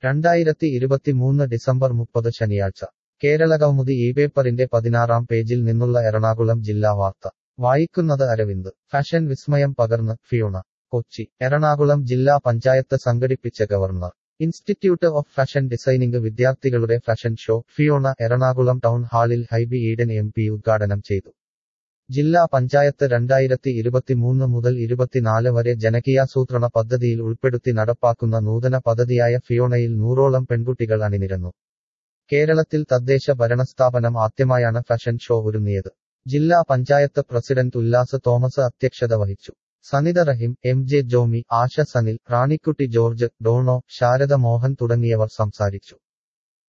രണ്ടായിരത്തി ഇരുപത്തിമൂന്ന് ഡിസംബർ മുപ്പത് ശനിയാഴ്ച കേരളകൗമുദി ഈ പേപ്പറിന്റെ പതിനാറാം പേജിൽ നിന്നുള്ള എറണാകുളം ജില്ലാ വാർത്ത വായിക്കുന്നത് അരവിന്ദ് ഫാഷൻ വിസ്മയം പകർന്ന് ഫിയോണ കൊച്ചി എറണാകുളം ജില്ലാ പഞ്ചായത്ത് സംഘടിപ്പിച്ച governor institute of fashion designing വിദ്യാർത്ഥികളുടെ fashion show Fiona Ernakulam town ഹാളിൽ ഹൈബി ഈഡൻ എം പി ഉദ്ഘാടനം ചെയ്തു ജില്ലാ പഞ്ചായത്ത് രണ്ടായിരത്തി ഇരുപത്തിമൂന്ന് മുതൽ ഇരുപത്തിനാല് വരെ ജനകീയാസൂത്രണ പദ്ധതിയിൽ ഉൾപ്പെടുത്തി നടപ്പാക്കുന്ന നൂതന പദ്ധതിയായ ഫിയോണയിൽ നൂറോളം പെൺകുട്ടികൾ അണിനിരന്നു കേരളത്തിൽ തദ്ദേശ ഭരണസ്ഥാപനം ആദ്യമായാണ് ഫാഷൻ ഷോ ഒരുങ്ങിയത് ജില്ലാ പഞ്ചായത്ത് പ്രസിഡന്റ് ഉല്ലാസ് തോമസ് അധ്യക്ഷത വഹിച്ചു സനിത റഹിം എം ജെ ജോമി ആശ സനിൽ റാണിക്കുട്ടി ജോർജ് ഡോണോ ശാരദ മോഹൻ തുടങ്ങിയവർ സംസാരിച്ചു